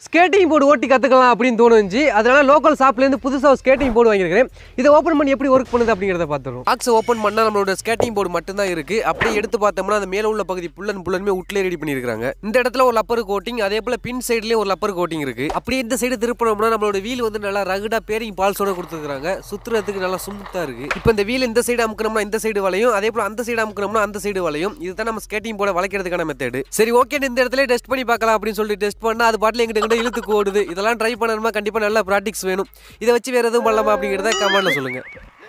skating board ஓட்டி கற்றுக்கலாம் அப்படின்னு தோணுச்சு அதனால லோக்கல் ஷாப்லேருந்து புதுசாக ஸ்கேட்டிங் போர்டு வாங்கியிருக்கிறேன் இதை ஓப்பன் பண்ணி எப்படி ஒர்க் பண்ணுது அப்படிங்கிறத பார்த்துருவோம் பாக்ஸ் ஓப்பன் பண்ணால் நம்மளோட ஸ்கேட்டிங் போர்டு மட்டும்தான் இருக்கு அப்படியே எடுத்து பார்த்தோம்னா அந்த மேலே உள்ள பகுதி புல்லன் புல்லனுமே உட்லேயே ரெடி பண்ணியிருக்காங்க இந்த இடத்துல ஒரு லப்பர் கோட்டிங் அதே போல் பின் சைட்லேயும் ஒரு லப்பர் கோட்டிங் இருக்கு அப்படியே இந்த சைடு திருப்பினோம்னா நம்மளோட வீல் வந்து நல்லா ரகுடா பேரிங் பால்ஸோட கொடுத்துருக்காங்க சுத்துறதுக்கு நல்லா ஸ்மூத்தாக இருக்கு இப்போ இந்த வீல் இந்த சைடு அமுக்கணும்னா இந்த சைடு வளையும் அதே போல் அந்த சைடு அமுக்கணும்னா அந்த சைடு வளையும் இதுதான் நம்ம ஸ்கேட்டிங் போர்டை வளைக்கிறதுக்கான மெத்தடு சரி ஓகே இந்த இடத்துல டெஸ்ட் பண்ணி பார்க்கலாம் அப்படின்னு சொல்லிட்டு டெஸ்ட் பண்ணா அது பாட்டில் எங்கிட்ட எங்கிட்ட இழுத்துக்கு ஓடுது இதெல்லாம் ட்ரை பண்ணணுமா கண்டிப்பாக நல்லா ப்ராக்டிக்ஸ் வேணும் இதை வச்சு வேறு எதுவும் பண்ணலாமா அப்படிங்கிறத கமெண்ட்ல சொல்லுங்க